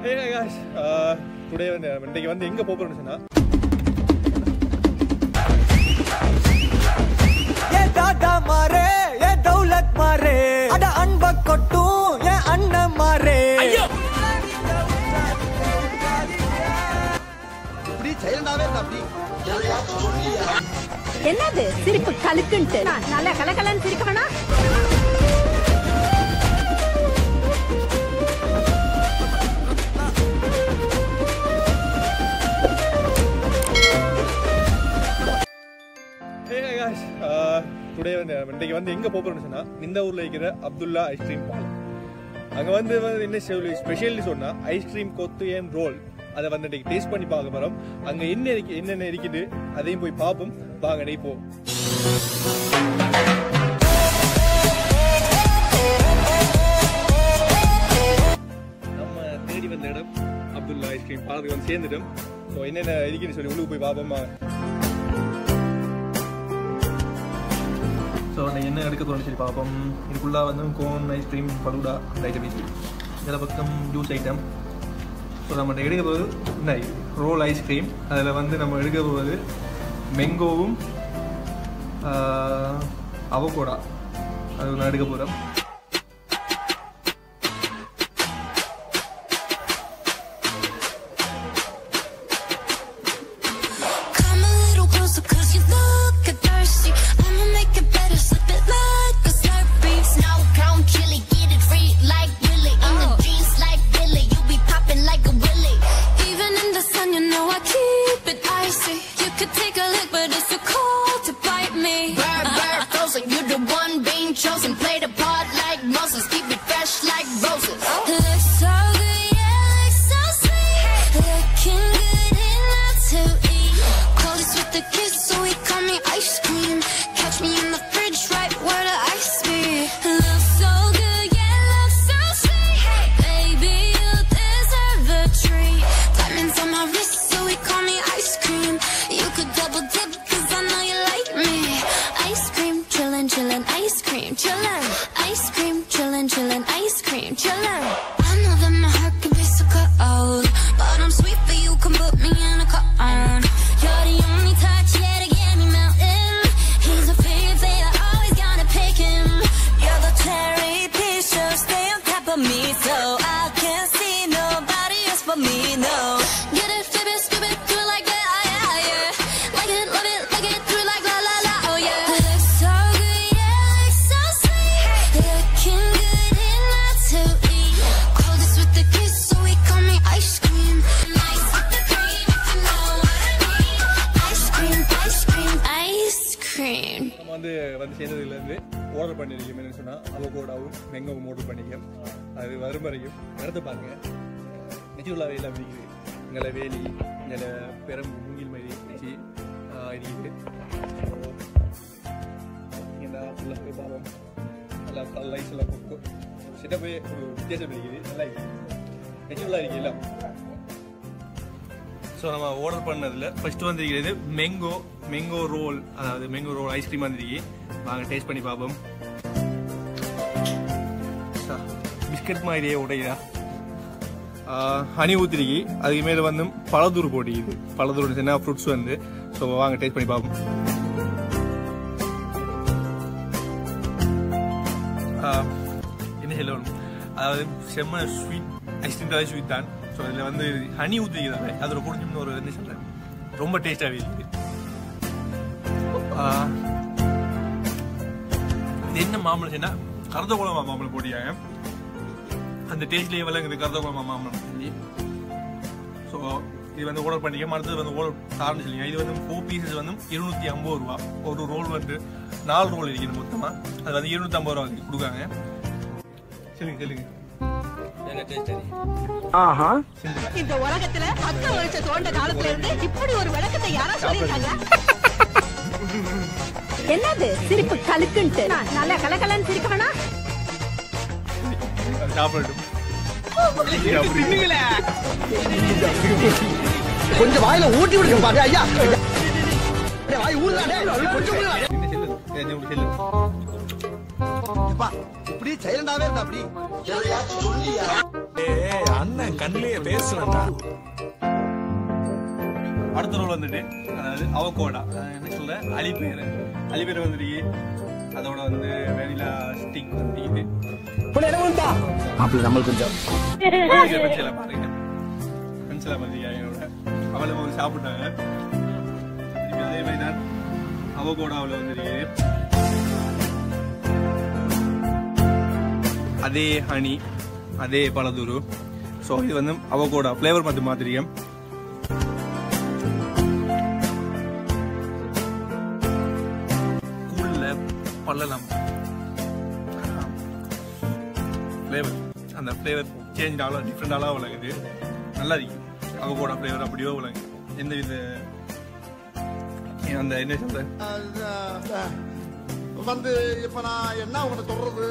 ஹே guys today வந்து இன்றைக்கு வந்து எங்கே போகிறோம்னு சொன்னால் ஏ தாதா மாரே ஏ தௌலத் மாரே அட அன்ப கொட்டும் ஏ அண்ணன் மாரே இப்படி சைலண்டாவே இருந்தா அப்படி என்னது சிரிப்பு கலுக்குன்ட்டு நான் நல்லா கலகலன்னு சிரிக்க வேணா ஹே guys டுடே வந்து இன்றைக்கு வந்து எங்கே போகிறோம்னு சொன்னால் இந்த ஊரில் இருக்கிற அப்துல்லா ஐஸ்கிரீம் பாலம் அங்கே வந்து வந்து என்ன ஸ்பெஷல்னு சொன்னால் ஐஸ்கிரீம் கொத்து ஏன் ரோல் அதை வந்து இன்றைக்கி டேஸ்ட் பண்ணி பார்க்க போகிறோம் அங்கே என்ன இருக்கு என்னென்ன இருக்குது அதையும் போய் பார்ப்போம் வாங்க நெய் போ நம்ம தேடி வந்த இடம் அப்துல்லா ஐஸ்கிரீம் பாலத்துக்கு வந்து சேர்ந்துட்டோம் ஸோ என்னென்ன இருக்குன்னு சொல்லி உள்ளுக்கு போய் பார்ப்போம் வாங்க ஸோ நான் என்ன எடுக்க தோணுச்சு சரி பார்ப்போம் இதுக்குள்ளே வந்து கோன் ஐஸ்கிரீம் பலூடா அந்த ஐட்டம் இருக்குது இதில் பக்கம் ஜூஸ் ஐட்டம் ஸோ நம்ம எடுக்க போகிறது என்ன ரோல் ஐஸ்கிரீம் அதில் வந்து நம்ம எடுக்க போகிறது மெங்கோவும் அவகோடா அது நான் எடுக்க போகிறோம் Come a little closer cause you look thirsty I'ma make it better, slip it like a slurpee Snow cone chili, get it free like Willy In the jeans like Billy, you be popping like a Willy Even in the sun, you know I keep it icy You could take a lick, but it's too cold to bite me Bird, bird, frozen, you the one being chosen Play the part like Moses, keep it fresh like roses Looks so good, yeah, looks so sweet Looking good enough to eat Coldest with the kiss, so he call me ice cream Catch me in the fridge, right where the ice be Looks so good, yeah, looks so sweet Baby, you deserve a treat Diamonds on my wrist, so he call me ice cream You could double dip, cause I know you like me Ice cream, chillin', chillin', ice cream, chillin' Ice cream, chillin', chillin', ice cream, chillin' I know that my heart can be so cold But I'm sweet for you, can put me in a cone You're the only touch, yeah, to get me melting He's a favorite, I always gotta pick him You're the cherry piece, so stay on top of me So I can't see nobody else but me, no Get it, flip it, skip it, do it like that, yeah, yeah Like it, love it, like it, do it like la la la, oh yeah Looks so good, yeah, looks so sweet Looking good enough to eat Coldest with the kiss, so he call me ice cream Nice with the cream, if you know what I mean Ice cream, ice cream, ice cream நம்ம வந்து வந்து சேர்ந்ததுலேருந்து order பண்ணியிருக்கோம் என்னன்னு சொன்னால் அவகோடாவும் மெங்கோவும் order பண்ணிக்கோம் அது வரும் வரைக்கும் இடத்த பாருங்க நிச்சயலாவே எல்லாம் இருக்குது இங்கே வேலி இங்கே பெரும் மூங்கில் மாதிரி வச்சு இருக்குது இந்த ஃபுல்லாக போய் பார்ப்போம் நல்லா கல் லைட்ஸ் எல்லாம் கொடுக்கும் செட்டப்பே ஒரு வித்தியாசம் இருக்குது நல்லா இருக்குது நிச்சயலாக இருக்குது எல்லாம் ஸோ நம்ம ஆர்டர் பண்ணதில் ஃபர்ஸ்ட் வந்திருக்கிறது மெங்கோ மெங்கோ ரோல் அதாவது மெங்கோ ரோல் ஐஸ்கிரீம் வந்திருக்கு வாங்க டேஸ்ட் பண்ணி பார்ப்போம் பிஸ்கட் மாதிரியே உடையா ஹனி ஊத்திரிக்கி அதுக்கு மேலே வந்து பழதூர் போட்டிக்குது பழதூர் சின்ன ஃப்ரூட்ஸ் வந்து ஸோ வாங்க டேஸ்ட் பண்ணி பார்ப்போம் ஆஹ், என்ன சொல்லணும் அதாவது செம்ம ஸ்வீட் ஐஸ்கிரீம் தான் ஸ்வீட் தான் ஸோ இதில் வந்து ஹனி ஊற்றிக்கிறாங்க அதில் குடிஞ்சோம்னு ஒரு என்ன சொல்கிறேன் ரொம்ப டேஸ்டாகவே இருக்குது ஆஹ், இது என்ன மாம்பழம் சொன்னா கரதகுளம் மாம்பழம் போட்டியாங்க அந்த டேஸ்ட்லேயே விளங்குது கரதகுளம் மாம்பழம் செஞ்சு ஸோ இது வந்து ஆர்டர் பண்ணிக்க அடுத்தது வந்து ஆர்டர் சார்னு சொல்லிங்க இது வந்து ஃபோர் பீசஸ் வந்து இருநூத்தி ஐம்பது ரூபா ஒரு ரோல் வந்து நாலு ரோல் இருக்குது மொத்தமாக அது வந்து இருநூத்தி ஐம்பது ரூபா கொடுக்காங்க சொல்லுங்க சொல்லுங்க என்ன டேஸ்ட் இந்த உலகத்துல பத்து வருஷம் தோண்ட காலத்துல இருந்து இப்படி ஒரு விளக்கத்தை யாரா சொல்லிருக்காங்க என்னது சிரிப்பு கலுக்குன்ட்டு நான் நல்லா கலகலன்னு சிரிக்க வேணா சாப்பிடட்டும் கொஞ்சம் வாயில ஊட்டி விடுங்க பாரு ஐயா டேய், வாய் ஊறுதாடே கொஞ்சம் ஊறுடா. என்ன செல்லு என்ன இப்படி செல்லு இப்பா, இப்படி சைலண்டாவே இருந்தா அப்படி ஏய் அண்ணன் கண்ணிலேயே பேசலாம்டா அடுத்த ரோல் வந்துட்டு அதாவது அவகோடா என்ன சொல்ற அலிப்பேர் அலிப்பேர் வந்துருக்கு அதோட வந்து வெனிலா ஸ்டிக் வந்துருக்கு மாப்பிள்ள நம்மளுக்கு கொஞ்சம் பென்சில பாருங்க பென்சில பாத்தீங்க என்னோட அவளை ஒரு சாப்பிட்டாங்க திருப்பி அதே மாதிரி தான் அவகோடாவில் வந்துருக்கு அதே ஹனி அதே பழதூரு ஸோ இது வந்து அவகோடா ஃப்ளேவர் பார்த்து மாதிரியும் கூல்ல பல்லலாம் ஃப்ளேவர் அந்த ஃப்ளேவர் சேஞ்ச் ஆகலாம் டிஃப்ரெண்ட் ஆகலாம் விளங்குது நல்லா இருக்கு அவகோடா ஃப்ளேவர் அப்படியோ விளங்கு எந்த வித அந்த என்ன சொல்ற வந்து இப்ப நான் என்ன உங்களை சொல்றது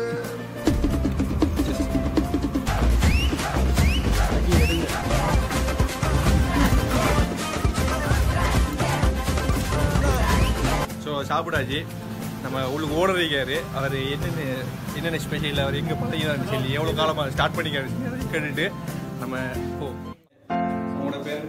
ஸோ சாப்பிடாச்சு நம்ம உள்ளுக்கு ஓட வைக்காரு அவர் என்னென்ன என்னென்ன ஸ்பெஷல் அவர் எங்கே பழகிறாருன்னு சொல்லி எவ்வளோ காலமாக ஸ்டார்ட் பண்ணிக்காரு கேட்டுட்டு நம்ம ஓ உங்களோட பேர்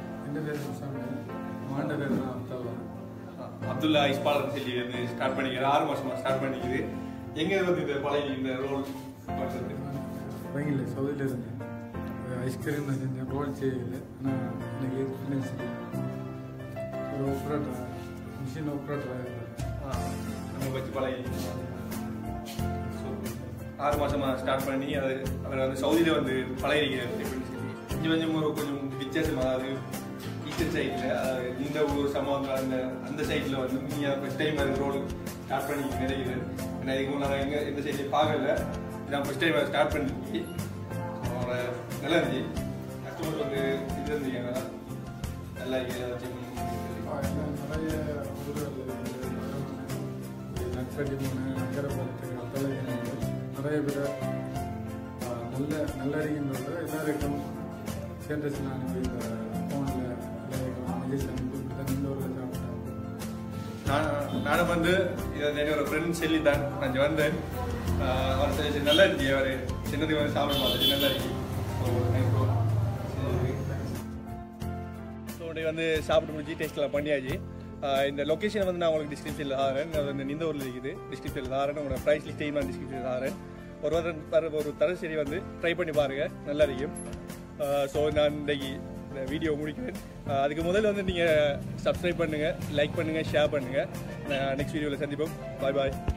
அப்துல்லா இஸ்பாலர் சொல்லி வந்து ஸ்டார்ட் பண்ணிக்கிறார் ஆறு மாசமா ஸ்டார்ட் பண்ணிக்குது எங்க வந்து இந்த பழகி இந்த ரோல் பண்ணுறது வாங்கல சவுதியில் இருந்தேன் ஐஸ்கிரீம் நான் செஞ்சேன் ரோல் செய்யல ஆனால் எனக்கு எக்ஸ்பீரியன்ஸ் இல்லை ஒரு ஆப்ரேட்டர் மிஷின் ஆப்ரேட்டர் நம்ம வச்சு பழகி So, ஆறு மாசமா ஸ்டார்ட் பண்ணி அது அவர் வந்து சவுதியில வந்து பழகிருக்கிறார் எப்படின்னு சொல்லி கொஞ்சம் கொஞ்சம் ஒரு கொஞ்சம் வித்தியாசமா அதாவது ஈஸ்டர் சைடில் இந்த ஊர் சம்பவங்கள் அந்த அந்த சைடில் வந்து நீங்கள் ஃபஸ்ட் டைம் அது ரோல் ஸ்டார்ட் பண்ணி நினைக்குது ஏன்னா இதுக்கு முன்னாடி எங்க எந்த சைட்லையும் பார்க்கல இதான் ஃபஸ்ட் டைம் ஸ்டார்ட் பண்ணி அவரோட நல்லா இருந்துச்சு கஸ்டமர் வந்து இது இருந்தீங்க நல்லா இருக்கு ஏதாச்சும் நிறைய நட்படி மூணு நகரப்பட்டு அத்தலைகள் நிறைய பேர் ஆ, நல்ல நல்ல அறிகின்றது எல்லாருக்கும் ஸ்டேட்டஸ் நான் இந்த ஃபோனில் மெசேஜ் அனுப்பி இந்த ஒரு சாப்பிட்டேன் நான் நானும் வந்து இது என்னோட ஃப்ரெண்ட் சொல்லி தான் நான் இங்க வந்தேன் ஆஹ் அவர் சரி நல்லா இருந்துச்சு அவர் சின்னதுக்கு வந்து சாப்பிட பார்த்துச்சு நல்லா இருக்கு ஸோ வந்து சாப்பிட்டு முடிஞ்சு டேஸ்ட்லாம் பண்ணியாச்சு ஆஹ் இந்த லொக்கேஷன் வந்து நான் உங்களுக்கு டிஸ்கிரிப்ஷனில் தாரேன் அது வந்து இந்த ஊரில் இருக்குது டிஸ்கிரிப்ஷனில் தாரேன் உங்களோட ப்ரைஸ் லிஸ்ட்டையும் நான் டிஸ்கிரிப்ஷனில் தாரேன் ஒரு வாரம் தர ஒரு தரசரி வந்து ட்ரை பண்ணி பாருங்கள் நல்லா இருக்கும் ஸோ நான் இன்றைக்கி இந்த வீடியோ முடிக்கிறேன் ஆஹ் அதுக்கு முதல்ல வந்து நீங்கள் சப்ஸ்கிரைப் பண்ணுங்கள் லைக் பண்ணுங்கள் ஷேர் பண்ணுங்கள் நெக்ஸ்ட் வீடியோவில் சந்திப்போம் பாய் பாய்